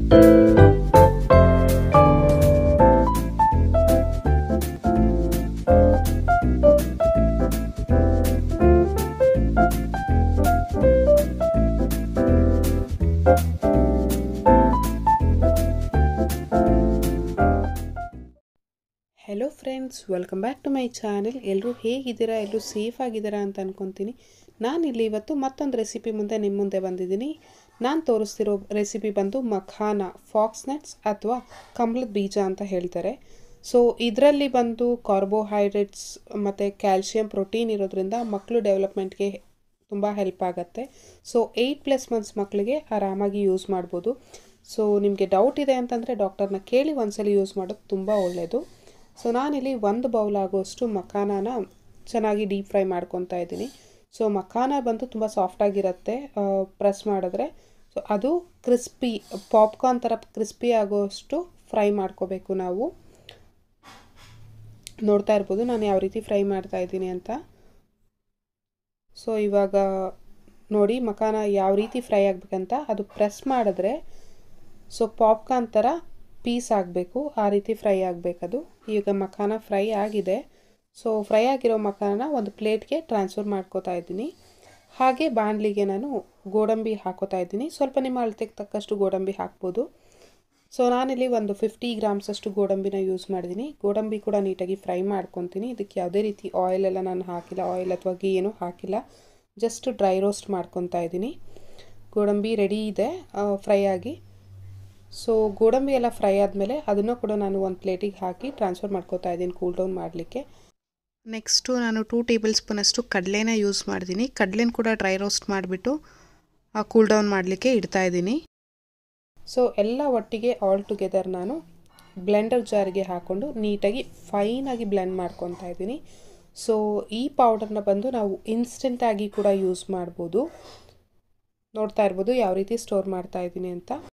hello friends welcome back to my channel ಎಲ್ಲರೂ ಹೇಗಿದ್ದೀರಾ ಎಲ್ಲರೂ ಸೇಫ್ ಆಗಿದ್ದೀರಾ ಅಂತ ಅನ್ಕೊತೀನಿ ನಾನಿಲ್ಲಿ ಇವತ್ತು ಮತ್ತೊಂದು ರೆಸಿಪಿ ಮುಂದೆ ನಿಮ್ಮ ಮುಂದೆ ಬಂದಿದ್ದೀನಿ ನಾನು ತೋರಿಸ್ತಿರೋ ರೆಸಿಪಿ ಬಂದು ಮಖಾನ ಫಾಕ್ಸ್ ನಟ್ಸ್ ಅಥವಾ ಕಮಲದ ಬೀಜ ಅಂತ ಹೇಳ್ತಾರೆ ಸೊ ಇದರಲ್ಲಿ ಬಂದು ಕಾರ್ಬೋಹೈಡ್ರೇಟ್ಸ್ ಮತ್ತು ಕ್ಯಾಲ್ಶಿಯಂ ಪ್ರೋಟೀನ್ ಇರೋದ್ರಿಂದ ಮಕ್ಕಳು ಡೆವಲಪ್ಮೆಂಟ್ಗೆ ತುಂಬ ಹೆಲ್ಪ್ ಆಗುತ್ತೆ ಸೊ ಏಯ್ಟ್ ಪ್ಲಸ್ ಮಂತ್ಸ್ ಮಕ್ಕಳಿಗೆ ಆರಾಮಾಗಿ ಯೂಸ್ ಮಾಡ್ಬೋದು ಸೊ ನಿಮಗೆ ಡೌಟ್ ಇದೆ ಅಂತಂದರೆ ಡಾಕ್ಟರ್ನ ಕೇಳಿ ಒಂದ್ಸಲ ಯೂಸ್ ಮಾಡೋದು ತುಂಬ ಒಳ್ಳೆಯದು ಸೊ ನಾನಿಲ್ಲಿ ಒಂದು ಬೌಲ್ ಆಗೋಷ್ಟು ಮಖಾನನ ಚೆನ್ನಾಗಿ ಡೀಪ್ ಫ್ರೈ ಮಾಡ್ಕೊತಾ ಇದ್ದೀನಿ ಸೊ ಮಖಾನ ಬಂದು ತುಂಬ ಸಾಫ್ಟಾಗಿರುತ್ತೆ ಪ್ರೆಸ್ ಮಾಡಿದ್ರೆ ಸೊ ಅದು ಕ್ರಿಸ್ಪಿ ಪಾಪ್ಕಾರ್ನ್ ಥರ ಕ್ರಿಸ್ಪಿ ಆಗೋಷ್ಟು ಫ್ರೈ ಮಾಡ್ಕೋಬೇಕು ನಾವು ನೋಡ್ತಾ ಇರ್ಬೋದು ನಾನು ಯಾವ ರೀತಿ ಫ್ರೈ ಮಾಡ್ತಾ ಇದ್ದೀನಿ ಅಂತ ಸೊ ಇವಾಗ ನೋಡಿ ಮಖಾನ ಯಾವ ರೀತಿ ಫ್ರೈ ಆಗಬೇಕಂತ ಅದು ಪ್ರೆಸ್ ಮಾಡಿದ್ರೆ ಸೊ ಪಾಪ್ಕಾರ್ನ್ ಥರ ಪೀಸ್ ಆಗಬೇಕು ಆ ರೀತಿ ಫ್ರೈ ಆಗಬೇಕದು ಈಗ ಮಖಾನ ಫ್ರೈ ಆಗಿದೆ ಸೊ ಫ್ರೈ ಆಗಿರೋ ಮಖಾನ ಒಂದು ಪ್ಲೇಟ್ಗೆ ಟ್ರಾನ್ಸ್ಫರ್ ಮಾಡ್ಕೋತಾ ಇದ್ದೀನಿ ಹಾಗೆ ಬಾಣಲಿಗೆ ನಾನು ಗೋಡಂಬಿ ಹಾಕೋತಾ ಇದ್ದೀನಿ ಸ್ವಲ್ಪ ನಿಮ್ಮ ಅಳತೆಗೆ ತಕ್ಕಷ್ಟು ಗೋಡಂಬಿ ಹಾಕ್ಬೋದು ಸೊ ನಾನಿಲ್ಲಿ ಒಂದು ಫಿಫ್ಟಿ ಗ್ರಾಮ್ಸಷ್ಟು ಗೋಡಂಬಿನ ಯೂಸ್ ಮಾಡಿದ್ದೀನಿ ಗೋಡಂಬಿ ಕೂಡ ನೀಟಾಗಿ ಫ್ರೈ ಮಾಡ್ಕೊತೀನಿ ಇದಕ್ಕೆ ಯಾವುದೇ ರೀತಿ ಆಯಿಲ್ ಎಲ್ಲ ನಾನು ಹಾಕಿಲ್ಲ ಆಯಿಲ್ ಅಥವಾ ಗೀ ಏನೂ ಹಾಕಿಲ್ಲ ಜಸ್ಟ್ ಡ್ರೈ ರೋಸ್ಟ್ ಮಾಡ್ಕೊತಾ ಇದ್ದೀನಿ ಗೋಡಂಬಿ ರೆಡಿ ಇದೆ ಫ್ರೈ ಆಗಿ ಸೊ ಗೋಡಂಬಿ ಎಲ್ಲ ಫ್ರೈ ಆದಮೇಲೆ ಅದನ್ನು ಕೂಡ ನಾನು ಒಂದು ಪ್ಲೇಟಿಗೆ ಹಾಕಿ ಟ್ರಾನ್ಸ್ಫರ್ ಮಾಡ್ಕೋತಾ ಇದ್ದೀನಿ ಕೂಲ್ ಡೌನ್ ಮಾಡಲಿಕ್ಕೆ ನೆಕ್ಸ್ಟು ನಾನು ಟೂ ಟೇಬಲ್ ಸ್ಪೂನಷ್ಟು ಕಡಲೆನ ಯೂಸ್ ಮಾಡಿದ್ದೀನಿ ಕಡಲೆನ ಕೂಡ ಡ್ರೈ ರೋಸ್ಟ್ ಮಾಡಿಬಿಟ್ಟು ಕೂಲ್ ಡೌನ್ ಮಾಡಲಿಕ್ಕೆ ಇಡ್ತಾ ಇದ್ದೀನಿ ಸೊ ಎಲ್ಲ ಒಟ್ಟಿಗೆ ಆಲ್ ಟುಗೆದರ್ ನಾನು ಬ್ಲೆಂಡರ್ ಜಾರಿಗೆ ಹಾಕ್ಕೊಂಡು ನೀಟಾಗಿ ಫೈನಾಗಿ ಬ್ಲೆಂಡ್ ಮಾಡ್ಕೊತಾ ಇದ್ದೀನಿ ಸೊ ಈ ಪೌಡರ್ನ ಬಂದು ನಾವು ಇನ್ಸ್ಟೆಂಟಾಗಿ ಕೂಡ ಯೂಸ್ ಮಾಡ್ಬೋದು ನೋಡ್ತಾ ಇರ್ಬೋದು ಯಾವ ರೀತಿ ಸ್ಟೋರ್ ಮಾಡ್ತಾ ಇದ್ದೀನಿ ಅಂತ